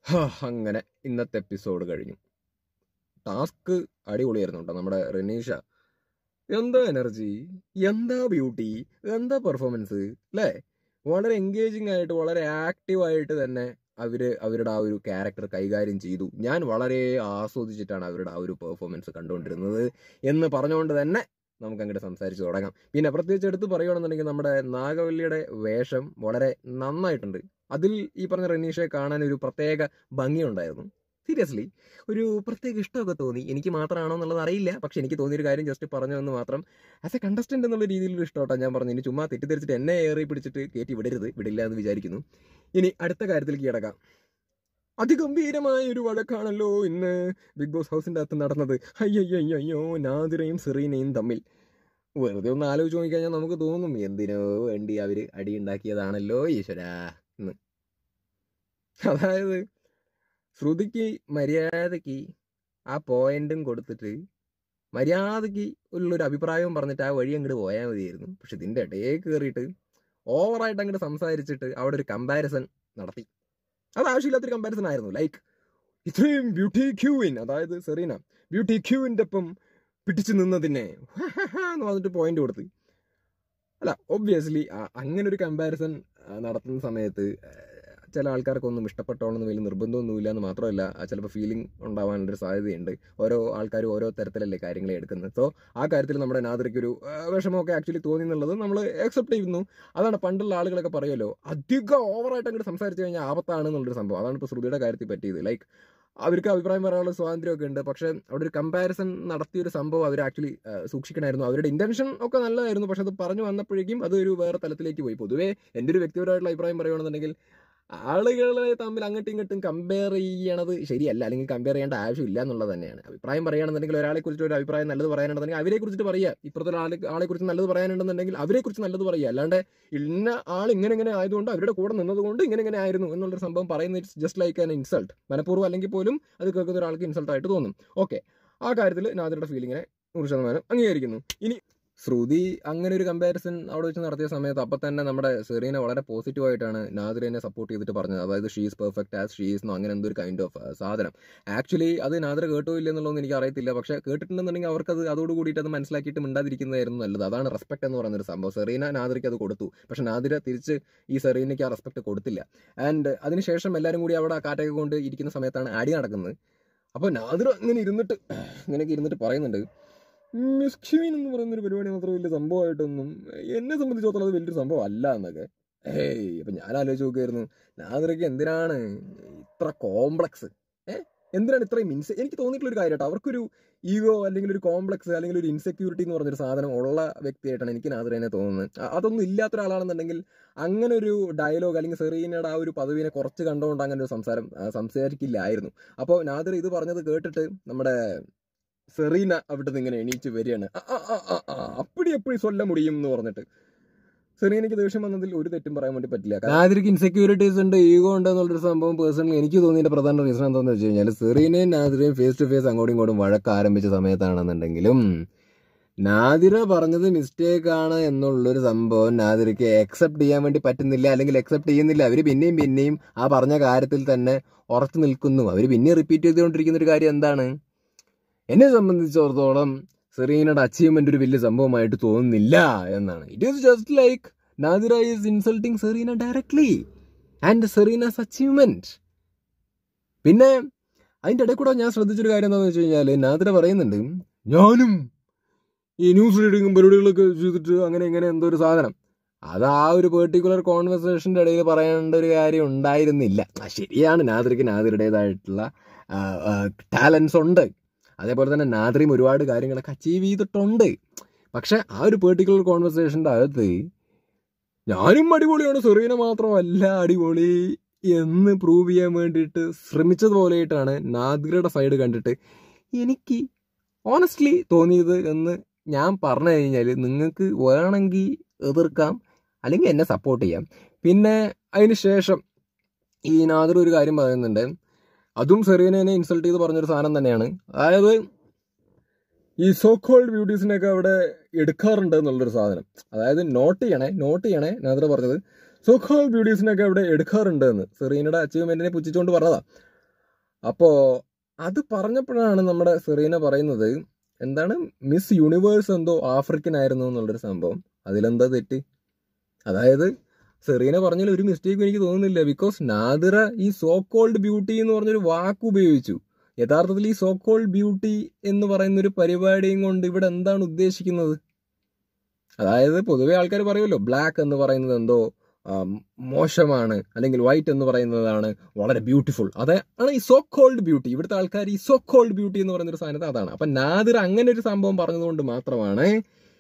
ഹാ, അങ്ങനെ ഇന്നത്തെ എപ്പിസോഡ് കഴിഞ്ഞു ടാസ്ക് അടിപൊളിയായിരുന്നു കേട്ടോ നമ്മുടെ റെനീഷ എന്താ എനർജി എന്താ ബ്യൂട്ടി എന്താ പെർഫോമൻസ് അല്ലേ വളരെ എൻഗേജിങ് ആയിട്ട് വളരെ ആക്റ്റീവായിട്ട് തന്നെ അവര് അവരുടെ ആ ഒരു ക്യാരക്ടർ കൈകാര്യം ചെയ്തു ഞാൻ വളരെ ആസ്വദിച്ചിട്ടാണ് അവരുടെ ആ ഒരു പെർഫോമൻസ് കണ്ടുകൊണ്ടിരുന്നത് എന്ന് പറഞ്ഞുകൊണ്ട് തന്നെ നമുക്ക് അങ്ങോട്ട് സംസാരിച്ച് തുടങ്ങാം പിന്നെ പ്രത്യേകിച്ച് എടുത്ത് പറയുകയാണെന്നുണ്ടെങ്കിൽ നമ്മുടെ നാഗവല്ലിയുടെ വേഷം വളരെ നന്നായിട്ടുണ്ട് അതിൽ ഈ പറഞ്ഞ റെനീഷയെ കാണാൻ ഒരു പ്രത്യേക ഭംഗിയുണ്ടായിരുന്നു സീരിയസ്ലി ഒരു പ്രത്യേക ഇഷ്ടമൊക്കെ തോന്നി എനിക്ക് മാത്രമാണോ എന്നുള്ളത് അറിയില്ല പക്ഷെ എനിക്ക് തോന്നിയൊരു കാര്യം ജസ്റ്റ് പറഞ്ഞു എന്ന് മാത്രം ആസ് എ കണ്ടസ്റ്റന്റ് എന്നുള്ള രീതിയിലൊരു ഇഷ്ടമായിട്ടാണ് ഞാൻ പറഞ്ഞു ഇനി ചുമ്മാ തെറ്റിദ്ധരിച്ചിട്ട് എന്നെ ഏറി പിടിച്ചിട്ട് കയറ്റി വിടരുത് വിടില്ല എന്ന് വിചാരിക്കുന്നു ഇനി അടുത്ത കാര്യത്തിലേക്ക് കിടക്കാം അതിഗംഭീരമായ ഒരു വഴക്കാണല്ലോ ഇന്ന് ബിഗ് ബോസ് ഹൗസിന്റെ അകത്ത് നടന്നത് അയ്യോ നാദിറയും സെറീനയും തമ്മിൽ വെറുതെ ഒന്ന് ആലോചിച്ച് നോക്കിക്കഴിഞ്ഞാൽ നമുക്ക് തോന്നും എന്തിനോ വേണ്ടി അവര് അടി ഉണ്ടാക്കിയതാണല്ലോ ഈശ്വരാ എന്ന് അതായത് ശ്രുതിക്ക് മര്യാദയ്ക്ക് ആ പോയിന്റും കൊടുത്തിട്ട് മര്യാദയ്ക്ക് ഉള്ളൊരു അഭിപ്രായവും പറഞ്ഞിട്ട് ആ വഴി അങ്ങോട്ട് പോയാൽ മതിയായിരുന്നു പക്ഷെ ഇതിന്റെ ഇടയിൽ കയറിയിട്ട് ഓവറായിട്ട് അങ്ങോട്ട് സംസാരിച്ചിട്ട് അവിടെ ഒരു കമ്പാരിസൺ നടത്തി അത് ആവശ്യമില്ലാത്തൊരു കമ്പാരിസൺ ആയിരുന്നു ലൈക്ക് ഇത്രയും ബ്യൂട്ടി ക്യൂവിൻ അതായത് സെറീന ബ്യൂട്ടി ക്യൂവിൻ്റെ ഒപ്പം പിടിച്ചു നിന്നതിനെ എന്ന് പറഞ്ഞിട്ട് പോയിന്റ് കൊടുത്ത് അല്ല ഒബ്വിയസ്ലി അങ്ങനെ ഒരു കമ്പാരിസൺ നടത്തുന്ന സമയത്ത് ആ, ചില ആൾക്കാർക്കൊന്നും ഇഷ്ടപ്പെട്ടോളെന്ന് വലിയ നിർബന്ധമൊന്നുമില്ല എന്ന് മാത്രമല്ല ആ, ചിലപ്പോൾ ഫീലിംഗ് ഉണ്ടാവാനുള്ളൊരു സാധ്യതയുണ്ട് ഓരോ ആൾക്കാരും ഓരോ തരത്തിലല്ലേ കാര്യങ്ങളെ എടുക്കുന്നത് സോ ആ കാര്യത്തിൽ നമ്മുടെ നാദറിക്ക് ഒരു ആ, വിഷമമൊക്കെ ആക്ച്വലി തോന്നി എന്നുള്ളത് നമ്മൾ അക്സെപ്റ്റ് ചെയ്യുന്നു അതാണ് പണ്ടുള്ള ആളുകളൊക്കെ പറയുമല്ലോ അധികം ഓവറായിട്ട് അങ്ങോട്ട് സംസാരിച്ചു കഴിഞ്ഞാൽ ആപത്താണ് എന്നുള്ളൊരു സംഭവം അതാണ് ഇപ്പോൾ ശ്രുതിയുടെ കാര്യത്തിൽ പറ്റിയത് ലൈക്ക് അവർക്ക് അഭിപ്രായം പറയാനുള്ള സ്വാതന്ത്ര്യമൊക്കെ ഉണ്ട് പക്ഷേ അവിടെ ഒരു കമ്പാരിസൺ നടത്തിയൊരു സംഭവം അവർ ആക്ച്വലി സൂക്ഷിക്കണമായിരുന്നു അവരുടെ ഇന്റൻഷൻ ഒക്കെ നല്ലതായിരുന്നു പക്ഷെ അത് പറഞ്ഞു വന്നപ്പോഴേക്കും അത് ഒരു വേറെ തലത്തിലേക്ക് പോയി പൊതുവേ എൻ്റെ ഒരു വ്യക്തിപരമായിട്ടുള്ള അഭിപ്രായം പറയുകയാണെന്നുണ്ടെങ്കിൽ ആളുകളെ തമ്മിൽ അങ്ങോട്ടും ഇങ്ങോട്ടും കമ്പയർ ചെയ്യണത് ശരിയല്ല അല്ലെങ്കിൽ കമ്പയർ ചെയ്യേണ്ട ആവശ്യമില്ല എന്നുള്ളത് തന്നെയാണ് അഭിപ്രായം പറയുകയാണെന്നുണ്ടെങ്കിൽ ഒരാളെ കുറിച്ച് ഒരു അഭിപ്രായം നല്ലത് പറയാനുണ്ടെങ്കിൽ അവരെ കുറിച്ചിട്ട് പറയുക ഇപ്പുറത്തെ ആളെ ആളെ കുറിച്ച് നല്ലത് പറയാനുണ്ടെന്നുണ്ടെങ്കിൽ അവരെ കുറിച്ച് നല്ലത് പറയുക അല്ലാണ്ട് ഇന്ന ആൾ ഇങ്ങനെ ഇങ്ങനെ ആയതുകൊണ്ട് അവരുടെ കൂടെ നിന്നതുകൊണ്ട് ഇങ്ങനെ ഇങ്ങനെ ആയിരുന്നു എന്നുള്ളൊരു സംഭവം പറയുന്നത് it's just like an insult മനഃപൂർവ്വം അല്ലെങ്കിൽ പോലും അത് കേൾക്കുന്ന ഒരാൾക്ക് ഇൻസൾട്ട് ആയിട്ട് തോന്നും ഓക്കെ ആ കാര്യത്തിൽ നാദിയുടെ ഫീലിങ്ങിനെ നൂറ് ശതമാനം അംഗീകരിക്കുന്നു ഇനി ശ്രുതി അങ്ങനെ ഒരു കമ്പാരിസൺ അവിടെ വെച്ച് നടത്തിയ സമയത്ത് അപ്പം തന്നെ നമ്മുടെ സെറീനെ വളരെ പോസിറ്റീവായിട്ടാണ് നാദിറിനെ സപ്പോർട്ട് ചെയ്തിട്ട് പറഞ്ഞത് അതായത് ഷീസ് പെർഫെക്റ്റ് ആസ് ഷീസ് എന്നോ അങ്ങനെ എന്തോ ഒരു കൈൻഡ് ഓഫ് സാധനം ആക്ച്വലി അത് നാദിര കേട്ടോ ഇല്ല എന്നുള്ളതൊന്നും എനിക്ക് അറിയത്തില്ല പക്ഷേ കേട്ടിട്ടുണ്ടെന്നുണ്ടെങ്കിൽ അവർക്കത് അതോട് കൂടിയിട്ട് അത് മനസ്സിലാക്കിയിട്ട് മിണ്ടാതിരിക്കുന്നതായിരുന്നു നല്ലത് അതാണ് റെസ്പെക്ട് എന്ന് പറയുന്ന ഒരു സംഭവം സെറീന നാദിരയ്ക്ക് അത് കൊടുത്തു പക്ഷെ നാദിര തിരിച്ച് ഈ സെറീനയ്ക്ക് ആ റെസ്പെക്ട് കൊടുത്തില്ല ആൻഡ് അതിനുശേഷം എല്ലാവരും കൂടി അവിടെ കാറ്റൊക്കെ കൊണ്ട് ഇരിക്കുന്ന സമയത്താണ് അടി നടക്കുന്നത് അപ്പോൾ നാദിർ ഇങ്ങനെ ഇരുന്നിട്ട് ഇങ്ങനെയൊക്കെ ഇരുന്നിട്ട് പറയുന്നുണ്ട് മിസ് ക്യൂൻ എന്ന് പറയുന്ന ഒരു പരിപാടി അത്ര വലിയ സംഭവമായിട്ടൊന്നും എന്നെ സംബന്ധിച്ചിടത്തോളം അത് വലിയൊരു സംഭവം അല്ല എന്നൊക്കെ ഏയ് അപ്പൊ ഞാൻ ആലോചിച്ച് നോക്കുമായിരുന്നു നാദിറയ്ക്ക് എന്തിനാണ് ഇത്ര കോംപ്ലക്സ് ഏഹ് എന്തിനാണ് ഇത്രയും ഇൻസെ എനിക്ക് തോന്നിയിട്ടുള്ള ഒരു കാര്യം കേട്ടോ അവർക്കൊരു ഈഗോ അല്ലെങ്കിൽ ഒരു കോംപ്ലക്സ് അല്ലെങ്കിൽ ഒരു ഇൻസെക്യൂരിറ്റി എന്ന് പറഞ്ഞൊരു സാധനം ഉള്ള വ്യക്തിയായിട്ടാണ് എനിക്ക് നാദിറേനെ തോന്നുന്നത് അ- അതൊന്നും ഇല്ലാത്ത ഒരാളാണെന്നുണ്ടെങ്കിൽ അങ്ങനെ ഒരു ഡയലോഗ് അല്ലെങ്കിൽ സെറീനയുടെ ആ ഒരു പദവിനെ കുറച്ച് കണ്ടുകൊണ്ട് അങ്ങനെ ഒരു സംസാരം ആ, സംസാരിക്കില്ലായിരുന്നു അപ്പോൾ നാദിർ ഇത് പറഞ്ഞത് കേട്ടിട്ട് നമ്മുടെ സെറീന അവിടെ നിന്ന് ഇങ്ങനെ എണീച്ച് വരികയാണ് "ആ, ആ, ആ, ആ, ആ, അപ്പടി എപ്പടി സൊല്ല മുടിയും എന്ന് പറഞ്ഞിട്ട് സെറീനയ്ക്ക് ദേഷ്യം വന്നതിൽ ഒരു തെറ്റും പറയാൻ വേണ്ടി പറ്റില്ല നാദിർക്ക് ഇൻസെക്യൂരിറ്റീസ് ഉണ്ട് ഈഗോ ഉണ്ട് എന്നുള്ളൊരു സംഭവം പേഴ്സണലി എനിക്ക് തോന്നിയതിന്റെ പ്രധാന റീസൺ എന്താണെന്ന് വെച്ച് കഴിഞ്ഞാൽ സെറീനയും നാദിരയും ഫേസ് ടു ഫേസ് അങ്ങോട്ടും ഇങ്ങോട്ടും വഴക്ക് ആരംഭിച്ച സമയത്താണെന്നുണ്ടെങ്കിലും നാദിര പറഞ്ഞത് മിസ്റ്റേക്ക് ആണ് എന്നുള്ളൊരു സംഭവം നാദിരയ്ക്ക് അക്സെപ്റ്റ് ചെയ്യാൻ വേണ്ടി പറ്റുന്നില്ല അല്ലെങ്കിൽ അക്സെപ്റ്റ് ചെയ്യുന്നില്ല അവർ പിന്നെയും പിന്നെയും ആ പറഞ്ഞ കാര്യത്തിൽ തന്നെ ഉറച്ചു നിൽക്കുന്നു അവർ പിന്നെയും റിപ്പീറ്റ് ചെയ്തുകൊണ്ടിരിക്കുന്ന ഒരു കാര്യം എന്താണ് എന്നെ സംബന്ധിച്ചിടത്തോളം സെറീനയുടെ അച്ചീവ്മെന്റ് ഒരു വലിയ സംഭവമായിട്ട് തോന്നുന്നില്ല എന്നാണ് it is just like Nadira is insulting Serena directly and Serena's achievement പിന്നെ അതിന്റെ ഇടയിൽ കൂടെ ഞാൻ ശ്രദ്ധിച്ചൊരു കാര്യം എന്താണെന്ന് വെച്ച് കഴിഞ്ഞാൽ നാദിര പറയുന്നുണ്ട് ഞാനും ഈ ന്യൂസ് റീഡിങ്ങും പരിപാടികളൊക്കെ ചെയ്തിട്ട് അങ്ങനെ ഇങ്ങനെ എന്തോ ഒരു സാധനം അത് ആ ഒരു പെർട്ടിക്കുലർ കോൺവെർസേഷൻ്റെ ഇടയിൽ പറയേണ്ട ഒരു കാര്യം ഉണ്ടായിരുന്നില്ല ആ, ശരിയാണ് നാദിരയ്ക്ക് നാദിരുടേതായിട്ടുള്ള ടാലൻസ് ഉണ്ട് അതേപോലെ തന്നെ നാദ്രിയും ഒരുപാട് കാര്യങ്ങളൊക്കെ അച്ചീവ് ചെയ്തിട്ടുണ്ട് പക്ഷെ ആ ഒരു പെർട്ടിക്കുലർ കോൺവെർസേഷൻ്റെ അകത്ത് ഞാനും അടിപൊളിയാണ് സെറീന മാത്രമല്ല അടിപൊളി എന്ന് പ്രൂവ് ചെയ്യാൻ വേണ്ടിയിട്ട് ശ്രമിച്ചതുപോലെയായിട്ടാണ് നാദിരയുടെ സൈഡ് കണ്ടിട്ട് എനിക്ക് ഓണസ്റ്റ്ലി തോന്നിയത് എന്ന് ഞാൻ പറഞ്ഞു കഴിഞ്ഞാൽ നിങ്ങൾക്ക് വേണമെങ്കിൽ എതിർക്കാം അല്ലെങ്കിൽ എന്നെ സപ്പോർട്ട് ചെയ്യാം പിന്നെ അതിന് ശേഷം ഈ നാദിർ ഒരു കാര്യം പറയുന്നുണ്ട് അതും സെറീനെ ഇൻസൾട്ട് ചെയ്ത് പറഞ്ഞൊരു സാധനം തന്നെയാണ് അതായത് ഈ സോ കോൾഡ് ബ്യൂട്ടീസിനൊക്കെ അവിടെ എടുക്കാറുണ്ട് എന്നുള്ളൊരു സാധനം അതായത് നോട്ട് ചെയ്യണേ നോട്ട് ചെയ്യണേ നാദിർ പറഞ്ഞത് സോ കോൾഡ് ബ്യൂട്ടീസിനൊക്കെ അവിടെ എടുക്കാറുണ്ട് എന്ന് സെറീനയുടെ അച്ചീവ്മെന്റിനെ പുച്ഛിച്ചുകൊണ്ട് പറഞ്ഞതാ അപ്പോ അത് പറഞ്ഞപ്പോഴാണ് നമ്മുടെ സെറീന പറയുന്നത് എന്താണ് മിസ് യൂണിവേഴ്സ് എന്തോ ആഫ്രിക്കൻ ആയിരുന്നു എന്നുള്ളൊരു സംഭവം അതിലെന്താ തെറ്റ് അതായത് സെറീന പറഞ്ഞാൽ ഒരു മിസ്റ്റേക്കും എനിക്ക് തോന്നുന്നില്ല ബിക്കോസ് നാദിറ ഈ സോ കോൾഡ് ബ്യൂട്ടി എന്ന് പറഞ്ഞൊരു വാക്ക് ഉപയോഗിച്ചു യഥാർത്ഥത്തിൽ ഈ സോ കോൾഡ് ബ്യൂട്ടി എന്ന് പറയുന്ന ഒരു പരിപാടിയും കൊണ്ട് ഇവിടെ എന്താണ് ഉദ്ദേശിക്കുന്നത് അതായത് പൊതുവെ ആൾക്കാർ പറയുമല്ലോ ബ്ലാക്ക് എന്ന് പറയുന്നത് എന്തോ ആ, മോശമാണ് അല്ലെങ്കിൽ വൈറ്റ് എന്ന് പറയുന്നതാണ് വളരെ ബ്യൂട്ടിഫുൾ അതാണ് ഈ സോ കോൾഡ് ബ്യൂട്ടി ഇവിടുത്തെ ആൾക്കാർ ഈ സോ കോൾഡ് ബ്യൂട്ടി എന്ന് പറയുന്ന ഒരു സാധനത്തെ അതാണ് അപ്പൊ നാദിർ അങ്ങനെ ഒരു സംഭവം പറഞ്ഞതുകൊണ്ട് മാത്രമാണ്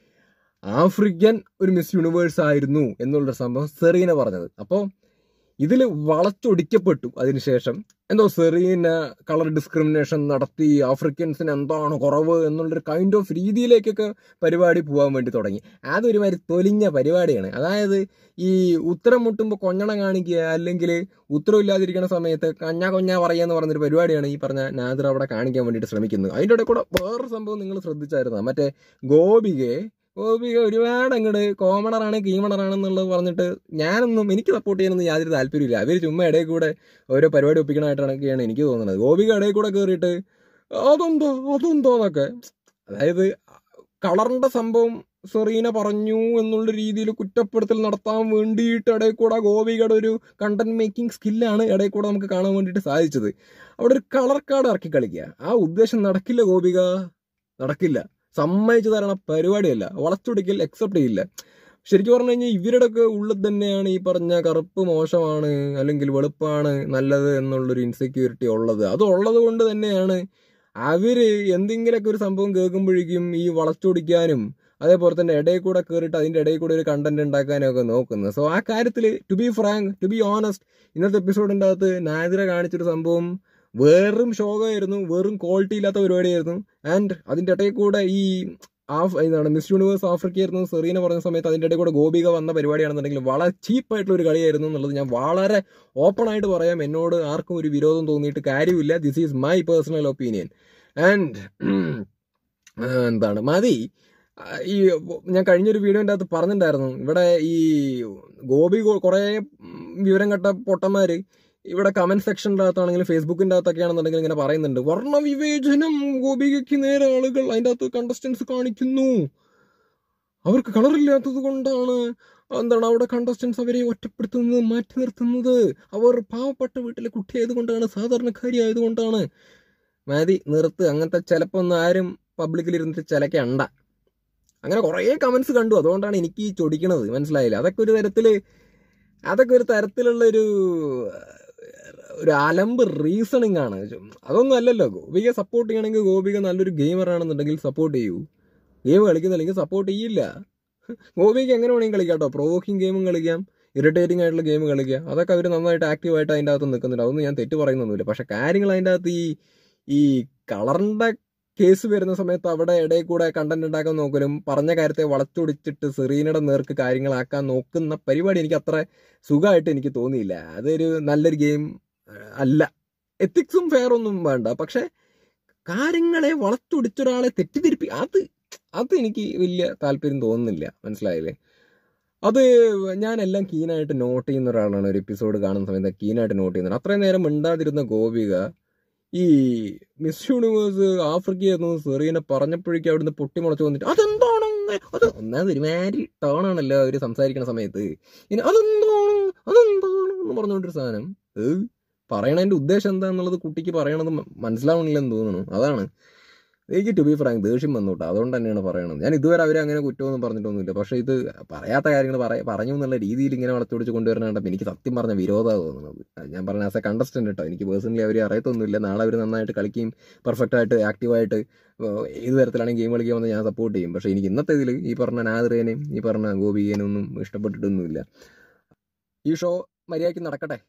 ആഫ്രിക്കൻ ഒരു മിസ് യൂണിവേഴ്സ് ആയിരുന്നു എന്നുള്ളൊരു സംഭവം സെറീന പറഞ്ഞത് അപ്പോൾ ഇതിൽ വളച്ചൊടിക്കപ്പെട്ടു അതിനുശേഷം എന്തോ സെറീന കളർ ഡിസ്ക്രിമിനേഷൻ നടത്തി ആഫ്രിക്കൻസിന് എന്താണ് കുറവ് എന്നുള്ളൊരു കൈൻഡ് ഓഫ് രീതിയിലേക്കൊക്കെ പരിപാടി പോകാൻ വേണ്ടി തുടങ്ങി അതൊരുമാതിരി തൊലിഞ്ഞ പരിപാടിയാണ് അതായത് ഈ ഉത്തരം മുട്ടുമ്പോൾ കൊഞ്ഞണം കാണിക്കുക അല്ലെങ്കിൽ ഉത്തരവില്ലാതിരിക്കുന്ന സമയത്ത് കഞ്ഞ കൊഞ്ഞ പറയുക എന്ന് പറഞ്ഞൊരു പരിപാടിയാണ് ഈ പറഞ്ഞ നാദിർ അവിടെ കാണിക്കാൻ വേണ്ടിയിട്ട് ശ്രമിക്കുന്നത് അതിൻ്റെ ഇടയിൽ കൂടെ വേറൊരു സംഭവം നിങ്ങൾ ശ്രദ്ധിച്ചായിരുന്നു മറ്റേ ഗോപികയെ ഗോപിക ഒരുപാട് അങ്ങോട്ട് കോമണറാണ് കീമണറാണെന്നുള്ളത് പറഞ്ഞിട്ട് ഞാനൊന്നും എനിക്ക് സപ്പോർട്ട് ചെയ്യാനൊന്നും യാതൊരു താല്പര്യമില്ല അവർ ചുമ്മാ ഇടയിൽ കൂടെ ഓരോ പരിപാടി ഒപ്പിക്കണമായിട്ടാണ് എനിക്ക് തോന്നുന്നത് ഗോപിക ഇടയിൽ കൂടെ കയറിയിട്ട് അതെന്തോ അതെന്തോ എന്നൊക്കെ അതായത് കളറിന്റെ സംഭവം സെറീന പറഞ്ഞു എന്നുള്ള രീതിയിൽ കുറ്റപ്പെടുത്തൽ നടത്താൻ വേണ്ടിയിട്ട് ഇടയിൽ കൂടെ ഗോപികയുടെ ഒരു കണ്ടന്റ് മേക്കിംഗ് സ്കില്ലാണ് ഇടയിൽ കൂടെ നമുക്ക് കാണാൻ വേണ്ടിയിട്ട് സാധിച്ചത് അവിടെ ഒരു കളർ കാർഡ് ഇറക്കി കളിക്കുക ആ ഉദ്ദേശം നടക്കില്ല ഗോപിക നടക്കില്ല സമ്മതിച്ചു തരണ പരിപാടിയല്ല വളച്ചൊടിക്കൽ അക്സെപ്റ്റ് ചെയ്യില്ല ശരിക്കും പറഞ്ഞു കഴിഞ്ഞാൽ ഇവരുടെയൊക്കെ ഉള്ളിൽ തന്നെയാണ് ഈ പറഞ്ഞ കറുപ്പ് മോശമാണ് അല്ലെങ്കിൽ വെളുപ്പാണ് നല്ലത് എന്നുള്ളൊരു ഇൻസെക്യൂരിറ്റി ഉള്ളത് അത് ഉള്ളത് കൊണ്ട് തന്നെയാണ് അവര് എന്തെങ്കിലുമൊക്കെ ഒരു സംഭവം കേൾക്കുമ്പോഴേക്കും ഈ വളച്ചൊടിക്കാനും അതേപോലെ തന്നെ ഇടയിൽ കൂടെ കയറിയിട്ട് അതിന്റെ ഇടയിൽ കൂടെ ഒരു കണ്ടന്റ് ഉണ്ടാക്കാനും ഒക്കെ നോക്കുന്നത് സോ ആ കാര്യത്തിൽ to be frank to be honest ഇന്നത്തെ എപ്പിസോഡിൻ്റെ അകത്ത് നാദിര കാണിച്ചൊരു സംഭവം വെറും ശോകമായിരുന്നു വെറും ക്വാളിറ്റി ഇല്ലാത്ത പരിപാടിയായിരുന്നു ആൻഡ് അതിന്റെ ഇടയിൽ കൂടെ ഈ ആഫ് എന്താണ് മിസ് യൂണിവേഴ്സ് ആഫ്രിക്കയായിരുന്നു സെറീന പറഞ്ഞ സമയത്ത് അതിന്റെ ഇടയിൽ കൂടെ ഗോപിക വന്ന പരിപാടിയാണെന്നുണ്ടെങ്കിൽ വളരെ ചീപ്പായിട്ടുള്ള ഒരു കളിയായിരുന്നു എന്നുള്ളത് ഞാൻ വളരെ ഓപ്പൺ ആയിട്ട് പറയാം എന്നോട് ആർക്കും ഒരു വിരോധം തോന്നിയിട്ട് കാര്യമില്ല this is my personal opinion and എന്താണ് മതി ആ, ഈ ഞാൻ കഴിഞ്ഞൊരു വീഡിയോൻ്റെ അകത്ത് പറഞ്ഞിട്ടുണ്ടായിരുന്നു ഇവിടെ ഈ ഗോപി കൊ- കുറേ ഉം, വിവരം കെട്ട പൊട്ടന്മാര് ഇവിടെ കമന്റ് സെക്ഷൻ്റെ അകത്താണെങ്കിലും ഫേസ്ബുക്കിന്റെ അകത്തൊക്കെയാണെന്നുണ്ടെങ്കിൽ ഇങ്ങനെ പറയുന്നുണ്ട് വർണ്ണ വിവേചനം ഗോപികയ്ക്ക് നേരെ ആളുകൾ അതിൻ്റെ അകത്ത് കണ്ടസ്റ്റൻസ് കാണിക്കുന്നു അവർക്ക് കളറില്ലാത്തത് കൊണ്ടാണ് എന്താണ് അവിടെ കണ്ടസ്റ്റൻസ് അവരെ ഒറ്റപ്പെടുത്തുന്നത് മാറ്റി നിർത്തുന്നത് അവർ പാവപ്പെട്ട വീട്ടിലെ കുട്ടിയായത് കൊണ്ടാണ് സാധാരണക്കാരി ആയതുകൊണ്ടാണ് മാതി നിർത്ത് അങ്ങനത്തെ ചിലപ്പോൾ ഒന്നും ആരും പബ്ലിക്കിൽ ഇരുന്നിട്ട് ചിലക്കണ്ട അങ്ങനെ കുറേ കമന്റ്സ് കണ്ടു അതുകൊണ്ടാണ് എനിക്ക് ഈ ചൊടിക്കണത് മനസ്സിലായില്ല അതൊക്കെ ഒരു തരത്തില് അതൊക്കെ ഒരു തരത്തിലുള്ള ഒരു ഒരു അലമ്പ് റീസണിങ് ആണ് അതൊന്നും അല്ലല്ലോ ഗോപിക സപ്പോർട്ട് ചെയ്യണമെങ്കിൽ ഗോപിക നല്ലൊരു ഗെയിമർ ആണെന്നുണ്ടെങ്കിൽ സപ്പോർട്ട് ചെയ്യൂ ഗെയിം കളിക്കുന്നില്ലെങ്കിൽ സപ്പോർട്ട് ചെയ്യില്ല ഗോപിക്ക് എങ്ങനെ വേണമെങ്കിൽ കളിക്കാം കേട്ടോ പ്രൊവോക്കിംഗ് ഗെയിമും കളിക്കാം ഇറിറ്റേറ്റിംഗ് ആയിട്ടുള്ള ഗെയിം കളിക്കാം അതൊക്കെ അവർ നന്നായിട്ട് ആക്റ്റീവായിട്ട് അതിൻ്റെ അകത്ത് നിൽക്കുന്നുണ്ട് അതൊന്നും ഞാൻ തെറ്റ് പറയുന്നൊന്നുമില്ല പക്ഷെ കാര്യങ്ങൾ അതിൻ്റെ അകത്ത് ഈ ഈ കളറിൻ്റെ കേസ് വരുന്ന സമയത്ത് അവിടെ ഇടയിൽ കൂടെ കണ്ടന്റ് ഉണ്ടാക്കാൻ നോക്കലും പറഞ്ഞ കാര്യത്തെ വളച്ചൊടിച്ചിട്ട് സെറീനയുടെ നേർക്ക് കാര്യങ്ങളാക്കാൻ നോക്കുന്ന പരിപാടി എനിക്ക് അത്ര സുഖമായിട്ട് എനിക്ക് തോന്നിയില്ല അതൊരു നല്ലൊരു ഗെയിം അല്ല എത്തിക്സും ഫെയർ ഒന്നും വേണ്ട പക്ഷെ കാര്യങ്ങളെ വളച്ചൊടിച്ചൊരാളെ തെറ്റിദ്ധരിപ്പി അത് അത് എനിക്ക് വലിയ താല്പര്യം തോന്നുന്നില്ല മനസ്സിലായില്ലേ അത് ഞാനെല്ലാം കീനായിട്ട് നോട്ട് ചെയ്യുന്ന ഒരാളാണ് ഒരു എപ്പിസോഡ് കാണുന്ന സമയത്ത് കീനായിട്ട് നോട്ട് ചെയ്യുന്നത് അത്രയും നേരം മിണ്ടാതിരുന്ന ഗോപിക ഈ മിസ് യൂണിവേഴ്സ് ആഫ്രിക്കയായിരുന്നു സെറീനെ പറഞ്ഞപ്പോഴേക്കും അവിടുന്ന് പൊട്ടിമുളച്ച് വന്നിട്ട് അതെന്താണ് അങ്ങനെ? അത് ഒന്നാമത് ഒരുമാതിരി ടോണാണല്ലോ അവര് സംസാരിക്കണ സമയത്ത് ഇനി അതെന്താണ് അതെന്താണ് എന്ന് പറഞ്ഞുകൊണ്ടൊരു സാധനം ഏഹ് പറയണതിന്റെ ഉദ്ദേശം എന്താന്നുള്ളത് കുട്ടിക്ക് പറയണത് മ- മനസ്സിലാവണില്ലെന്ന് തോന്നുന്നു അതാണ് എനിക്ക് ടു ബി ഫ്രാങ്ക് ദേഷ്യം വന്നു കേട്ടോ അതുകൊണ്ട് തന്നെയാണ് പറയണത് ഞാൻ ഇതുവരെ അവരെ അങ്ങനെ കുറ്റമൊന്നും പറഞ്ഞിട്ടൊന്നുമില്ല പക്ഷേ ഇത് പറയാത്ത കാര്യങ്ങൾ പറയ പറഞ്ഞു എന്നുള്ള രീതിയിൽ ഇങ്ങനെ വളച്ചൊടിച്ച് കൊണ്ടുവരണ കണ്ടപ്പോൾ എനിക്ക് സത്യം പറഞ്ഞ വിരോധമാണ് തോന്നുന്നത് അത് ഞാൻ പറഞ്ഞ ആസ് എ കണ്ടസ്റ്റന്റ് കേട്ടോ എനിക്ക് പേഴ്സണലി അവരെ അറിയത്തൊന്നുമില്ല നാളെ അവർ നന്നായിട്ട് കളിക്കുകയും പെർഫെക്റ്റ് ആയിട്ട് ആക്റ്റീവായിട്ട് ഏത് തരത്തിലാണെങ്കിൽ ഗെയിം കളിക്കാമെന്ന് ഞാൻ സപ്പോർട്ട് ചെയ്യും പക്ഷേ എനിക്ക് ഇന്നത്തെ ഇതിൽ ഈ പറഞ്ഞ നാദിറേനെയും ഈ പറഞ്ഞ ഗോപികേനും ഒന്നും ഇഷ്ടപ്പെട്ടിട്ടൊന്നുമില്ല ഈ ഷോ മര്യാദയ്ക്ക് നടക്കട്ടെ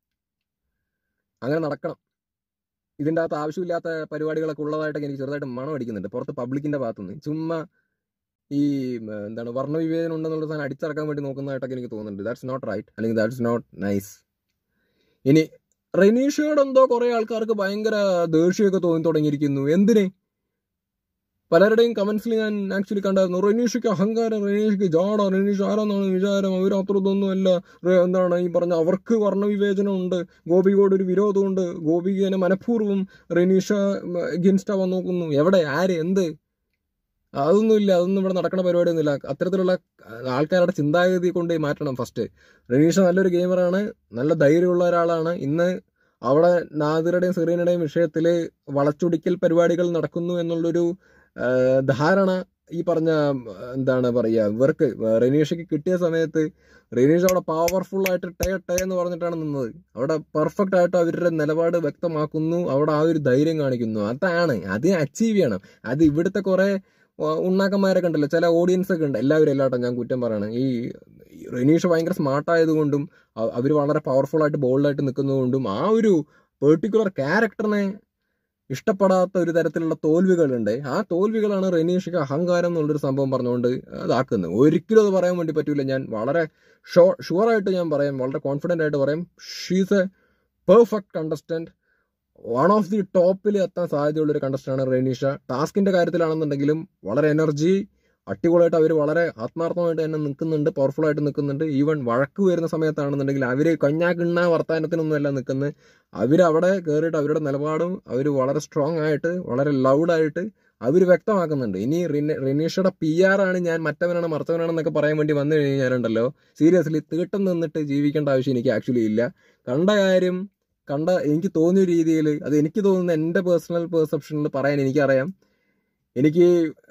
അങ്ങനെ നടക്കണം ഇതിൻ്റെ അകത്ത് ആവശ്യമില്ലാത്ത പരിപാടികളൊക്കെ ഉള്ളതായിട്ടൊക്കെ എനിക്ക് ചെറുതായിട്ട് മണം അടിക്കുന്നുണ്ട് പുറത്ത് പബ്ലിക്കിന്റെ ഭാഗത്തുനിന്ന് ചുമ്മാ ഈ ഉം, എന്താണ് വർണ്ണവിവേചനം ഉണ്ടെന്നുള്ള സാധനം അടിച്ചിറക്കാൻ വേണ്ടി നോക്കുന്നതായിട്ടൊക്കെ എനിക്ക് തോന്നുന്നുണ്ട് ദാറ്റ്സ് നോട്ട് റൈറ്റ് അല്ലെങ്കിൽ ദാറ്റ്സ് നോട്ട് നൈസ് ഇനി റെനീഷയോട് എന്തോ കുറെ ആൾക്കാർക്ക് ഭയങ്കര ദേഷ്യമൊക്കെ തോന്നി തുടങ്ങിയിരിക്കുന്നു എന്തിന് പലരുടെയും കമന്റ്സിൽ ഞാൻ ആക്ച്വലി കണ്ടായിരുന്നു റെനീഷയ്ക്ക് അഹങ്കാരം റെനീഷയ്ക്ക് ജാട റെനീഷ് ആരാന്നാണ് വിചാരം അവർ അത്ര ഇതൊന്നുമല്ല റെ- എന്താണ് ഈ പറഞ്ഞ അവർക്ക് വർണ്ണവിവേചനം ഉണ്ട് ഗോപികയോട് ഒരു വിരോധമുണ്ട് ഗോപികനെ മനഃപൂർവ്വം റെനീഷ എഗൻസ്റ്റ് ആവാൻ നോക്കുന്നു എവിടെ ആര് എന്ത് അതൊന്നുമില്ല അതൊന്നും ഇവിടെ നടക്കുന്ന പരിപാടിയൊന്നുമില്ല അത്തരത്തിലുള്ള ആൾക്കാരുടെ ചിന്താഗതി കൊണ്ട് മാറ്റണം ഫസ്റ്റ് റനീഷ നല്ലൊരു ഗെയിമറാണ് നല്ല ധൈര്യമുള്ള ഒരാളാണ് ഇന്ന് അവിടെ നാദിറുടെയും സെറീനയുടെയും വിഷയത്തിൽ വളച്ചൊടിക്കൽ പരിപാടികൾ നടക്കുന്നു എന്നുള്ളൊരു ആ, ധാരണ ഈ പറഞ്ഞ ആ, എന്താണ് പറയുക ഇവർക്ക് റനീഷയ്ക്ക് കിട്ടിയ സമയത്ത് റനീഷ് അവിടെ പവർഫുൾ ആയിട്ട് ടേ ടേ എന്ന് പറഞ്ഞിട്ടാണ് നിന്നത് അവിടെ പെർഫെക്റ്റ് ആയിട്ട് അവരുടെ നിലപാട് വ്യക്തമാക്കുന്നു അവിടെ ആ ഒരു ധൈര്യം കാണിക്കുന്നു അതാണ് അത് അച്ചീവ് ചെയ്യണം അത് ഇവിടുത്തെ കുറെ ഉണ്ണാക്കന്മാരൊക്കെ ഉണ്ടല്ലോ ചില ഓഡിയൻസ് ഒക്കെ ഉണ്ട് എല്ലാവരും എല്ലാട്ടോ ഞാൻ കുറ്റം പറയണം ഈ ഈ റനീഷ് ഭയങ്കര സ്മാർട്ട് ആയതുകൊണ്ടും അവർ വളരെ പവർഫുൾ ആയിട്ട് ബോൾഡായിട്ട് നിൽക്കുന്നതുകൊണ്ടും ആ ഒരു പെർട്ടിക്കുലർ ക്യാരക്ടറിനെ ഇഷ്ടപ്പെടാത്ത ഒരു തരത്തിലുള്ള തോൽവികളുണ്ട് ആ തോൽവികളാണ് റനീഷയ്ക്ക് അഹങ്കാരം എന്നുള്ളൊരു സംഭവം പറഞ്ഞുകൊണ്ട് അതാക്കുന്നത് ഒരിക്കലും അത് പറയാൻ വേണ്ടി പറ്റൂല ഞാൻ വളരെ ഷോ ഷുവറായിട്ട് ഞാൻ പറയാം വളരെ കോൺഫിഡൻ്റ് ആയിട്ട് പറയാം she's a perfect contestant one of the ടോപ്പിൽ എത്താൻ സാധ്യതയുള്ള ഒരു കണ്ടസ്റ്റൻ്റാണ് റെനീഷ ടാസ്കിന്റെ കാര്യത്തിലാണെന്നുണ്ടെങ്കിലും വളരെ എനർജി അടിപൊളിയായിട്ട് അവർ വളരെ ആത്മാർത്ഥമായിട്ട് തന്നെ നിൽക്കുന്നുണ്ട് പവർഫുൾ ആയിട്ട് നിൽക്കുന്നുണ്ട് ഈവൻ വഴക്ക് വരുന്ന സമയത്താണെന്നുണ്ടെങ്കിൽ അവർ കഞ്ഞാക്കിണ്ണ വർത്താനത്തിനൊന്നും അല്ല നിൽക്കുന്നത് അവരവിടെ കയറിയിട്ട് അവരുടെ നിലപാടും അവർ വളരെ സ്ട്രോങ് ആയിട്ട് വളരെ ലൗഡായിട്ട് അവർ വ്യക്തമാക്കുന്നുണ്ട് ഇനി റിന- റിനീഷയുടെ പി ആർ ആണ് ഞാൻ മറ്റവനാണ് മറച്ചവനാണെന്നൊക്കെ പറയാൻ വേണ്ടി വന്നു കഴിഞ്ഞാലുണ്ടല്ലോ സീരിയസ്ലി തീട്ടം നിന്നിട്ട് ജീവിക്കേണ്ട ആവശ്യം എനിക്ക് ആക്ച്വലി ഇല്ല കണ്ട കാര്യം കണ്ട എനിക്ക് തോന്നിയ രീതിയിൽ അത് എനിക്ക് തോന്നുന്ന എൻ്റെ പേഴ്സണൽ പെർസെപ്ഷനിൽ പറയാൻ എനിക്കറിയാം എനിക്ക്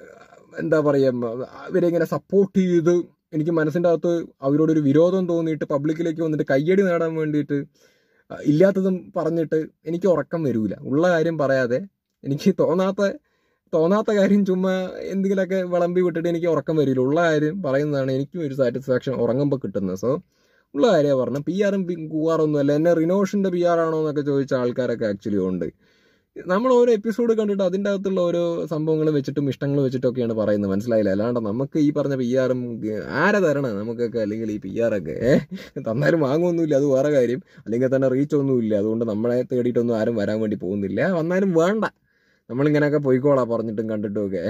എന്താ പറയുക അവരിങ്ങനെ സപ്പോർട്ട് ചെയ്ത് എനിക്ക് മനസ്സിൻ്റെ അകത്ത് അവരോടൊരു വിരോധം തോന്നിയിട്ട് പബ്ലിക്കിലേക്ക് വന്നിട്ട് കയ്യടി നേടാൻ വേണ്ടിയിട്ട് ഇല്ലാത്തതും പറഞ്ഞിട്ട് എനിക്ക് ഉറക്കം വരൂല ഉള്ള കാര്യം പറയാതെ എനിക്ക് തോന്നാത്ത തോന്നാത്ത കാര്യം ചുമ്മാ എന്തെങ്കിലുമൊക്കെ വിളമ്പി വിട്ടിട്ട് എനിക്ക് ഉറക്കം വരില്ല ഉള്ള കാര്യം പറയുന്നതാണ് എനിക്കും ഒരു സാറ്റിസ്ഫാക്ഷൻ ഉറങ്ങുമ്പോൾ കിട്ടുന്നത് സോ ഉള്ള കാര്യമാണ് പറഞ്ഞത് പി ആറും കുവാറൊന്നും അല്ല എന്നെ റിനോഷിന്റെ പി ആർ ആണോ എന്നൊക്കെ ചോദിച്ച ആൾക്കാരൊക്കെ ആക്ച്വലി ഉണ്ട് നമ്മൾ ഓരോ എപ്പിസോഡ് കണ്ടിട്ട് അതിൻ്റെ അകത്തുള്ള ഓരോ സംഭവങ്ങൾ വെച്ചിട്ടും ഇഷ്ടങ്ങൾ വെച്ചിട്ടൊക്കെയാണ് പറയുന്നത് മനസ്സിലായില്ല അല്ലാണ്ട് നമുക്ക് ഈ പറഞ്ഞ പി ആറും ആരെ തരണം നമുക്കൊക്കെ അല്ലെങ്കിൽ ഈ പി ആറൊക്കെ തന്നാലും വാങ്ങുമൊന്നുമില്ല അത് വേറെ കാര്യം അല്ലെങ്കിൽ തന്നെ റീച്ച് ഒന്നുമില്ല അതുകൊണ്ട് നമ്മളെ തേടിയിട്ടൊന്നും ആരും വരാൻ വേണ്ടി പോകുന്നില്ല വന്നാലും വേണ്ട നമ്മളിങ്ങനെയൊക്കെ പോയിക്കോളാം പറഞ്ഞിട്ടും കണ്ടിട്ടും ഒക്കെ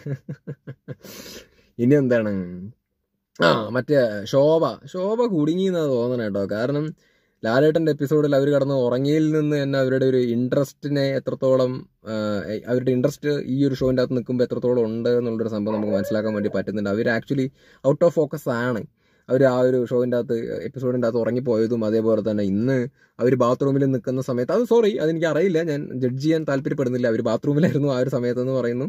ഇനി എന്താണ് ആ മറ്റേ ശോഭ ശോഭ കുടുങ്ങി എന്നാ തോന്നണ കേട്ടോ കാരണം ലാലേട്ടൻ്റെ എപ്പിസോഡിൽ അവർ കടന്ന് ഉറങ്ങിയിൽ നിന്ന് തന്നെ അവരുടെ ഒരു ഇൻട്രസ്റ്റിനെ എത്രത്തോളം ആ, അവരുടെ ഇൻട്രസ്റ്റ് ഈ ഒരു ഷോൻ്റെ അകത്ത് നിൽക്കുമ്പോൾ എത്രത്തോളം ഉണ്ട് എന്നുള്ളൊരു സംഭവം നമുക്ക് മനസ്സിലാക്കാൻ വേണ്ടി പറ്റുന്നുണ്ട് അവർ ആക്ച്വലി ഔട്ട് ഓഫ് ഫോക്കസ് ആണ് അവർ ആ ഒരു ഷോയിൻ്റെ അകത്ത് എപ്പിസോഡിൻ്റെ അകത്ത് ഉറങ്ങിപ്പോയതും അതേപോലെ തന്നെ ഇന്ന് അവർ ബാത്റൂമിൽ നിൽക്കുന്ന സമയത്ത് അത് സോറി അതെനിക്ക് അറിയില്ല ഞാൻ ജഡ്ജ് ചെയ്യാൻ താല്പര്യപ്പെടുന്നില്ല അവർ ബാത്റൂമിലായിരുന്നു ആ ഒരു സമയത്തെന്ന് പറയുന്നു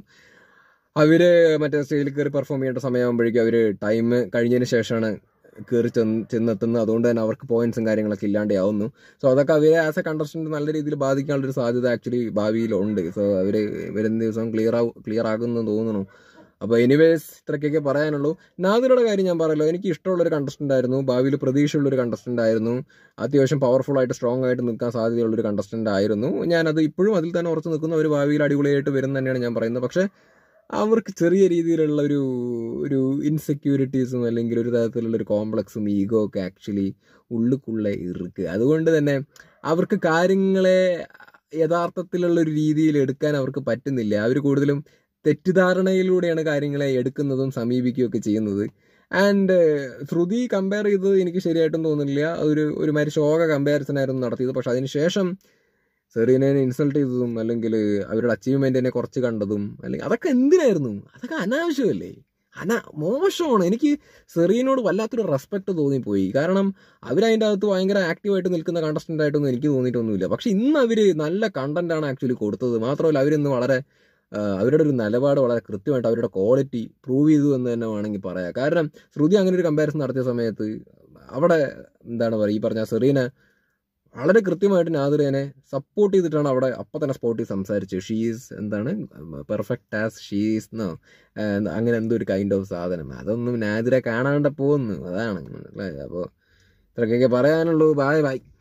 അവര് മറ്റേ സ്റ്റേജിൽ കയറി പെർഫോം ചെയ്യേണ്ട സമയമാകുമ്പോഴേക്കും അവര് ടൈം കഴിഞ്ഞതിന് ശേഷമാണ് കയറി ചെന്ന് ചെന്നെത്തുന്നത് അതുകൊണ്ട് തന്നെ അവർക്ക് പോയിന്റ്സും കാര്യങ്ങളൊക്കെ ഇല്ലാണ്ടാവുന്നു സോ അതൊക്കെ അവരെ ആസ് എ കണ്ടസ്റ്റന്റ് നല്ല രീതിയിൽ ബാധിക്കാനുള്ള ഒരു സാധ്യത ആക്ച്വലി ഭാവിയിലുണ്ട് സോ അവര് വരുന്ന ദിവസം ക്ലിയർ ആവും ക്ലിയർ ആകുമെന്ന് തോന്നുന്നു അപ്പോൾ എനിവേസ് ഇത്രയ്ക്കൊക്കെ പറയാനുള്ളൂ നാദിറുടെ കാര്യം ഞാൻ പറയല്ലോ എനിക്ക് ഇഷ്ടമുള്ള ഒരു കണ്ടസ്റ്റന്റ് ആയിരുന്നു ഭാവിയിൽ പ്രതീക്ഷയുള്ള ഒരു കണ്ടസ്റ്റന്റ് ആയിരുന്നു അത്യാവശ്യം പവർഫുൾ ആയിട്ട് സ്ട്രോങ് ആയിട്ട് നിൽക്കാൻ സാധ്യതയുള്ള ഒരു കണ്ടസ്റ്റന്റ് ആയിരുന്നു ഞാനത് ഇപ്പോഴും അതിൽ തന്നെ ഉറച്ചു നിൽക്കുന്നു അവർ ഭാവിയിൽ അടിപൊളിയായിട്ട് വരും തന്നെയാണ് ഞാൻ പറയുന്നത് പക്ഷേ അവർക്ക് ചെറിയ രീതിയിലുള്ള ഒരു ഒരു ഇൻസെക്യൂരിറ്റീസും അല്ലെങ്കിൽ ഒരു തരത്തിലുള്ള ഒരു കോംപ്ലക്സും ഈഗോ ഒക്കെ ആക്ച്വലി ഉള്ളിക്കുള്ള ഇറുക്ക് അതുകൊണ്ട് തന്നെ അവർക്ക് കാര്യങ്ങളെ യഥാർത്ഥത്തിലുള്ള ഒരു രീതിയിൽ എടുക്കാൻ അവർക്ക് പറ്റുന്നില്ല അവർ കൂടുതലും തെറ്റിദ്ധാരണയിലൂടെയാണ് കാര്യങ്ങളെ എടുക്കുന്നതും സമീപിക്കുകയും ഒക്കെ ചെയ്യുന്നത് ആൻഡ് ശ്രുതി കമ്പയർ ചെയ്തത് എനിക്ക് ശരിയായിട്ടും തോന്നുന്നില്ല ഒരു ഒരുമാതിരി ശോക കമ്പാരിസൺ ആയിരുന്നു നടത്തിയത് പക്ഷെ അതിനുശേഷം സെറീനെ ഇൻസൾട്ട് ചെയ്തതും അല്ലെങ്കിൽ അവരുടെ അച്ചീവ്മെന്റിനെ കുറച്ച് കണ്ടതും അല്ലെങ്കിൽ അതൊക്കെ എന്തിനായിരുന്നു അതൊക്കെ അനാവശ്യമല്ലേ അനാ മോശമാണ് എനിക്ക് സെറീനോട് വല്ലാത്തൊരു റെസ്പെക്ട് തോന്നിപ്പോയി കാരണം അവരതിൻ്റെ അകത്ത് ഭയങ്കര ആക്റ്റീവായിട്ട് നിൽക്കുന്ന കണ്ടസ്റ്റന്റ് ആയിട്ടൊന്നും എനിക്ക് തോന്നിയിട്ടൊന്നുമില്ല പക്ഷെ ഇന്ന് അവർ നല്ല കണ്ടന്റ് ആണ് ആക്ച്വലി കൊടുത്തത് മാത്രമല്ല അവരിന്ന് വളരെ ആ, അവരുടെ ഒരു നിലപാട് വളരെ കൃത്യമായിട്ട് അവരുടെ ക്വാളിറ്റി പ്രൂവ് ചെയ്തു എന്ന് തന്നെ വേണമെങ്കിൽ പറയാം കാരണം ശ്രുതി അങ്ങനെ ഒരു കമ്പാരിസൺ നടത്തിയ സമയത്ത് അവിടെ എന്താണ് പറയുക ഈ പറഞ്ഞ സെറീന വളരെ കൃത്യമായിട്ട് നാദിറേനെ സപ്പോർട്ട് ചെയ്തിട്ടാണ് അവിടെ അപ്പം തന്നെ സ്പോട്ടിൽ സംസാരിച്ചത് ഷീസ് എന്താണ് പെർഫെക്റ്റ് ആസ് ഷീസ് എന്നോ ഏഹ് അങ്ങനെ എന്തോ ഒരു കൈൻഡ് ഓഫ് സാധനം അതൊന്നും നാദിറെ കാണാണ്ട് പോകുന്നു അതാണ് മനസ്സിലായത് അപ്പോൾ ഇത്രയൊക്കെ പറയാനുള്ളൂ ബായ് ബായ്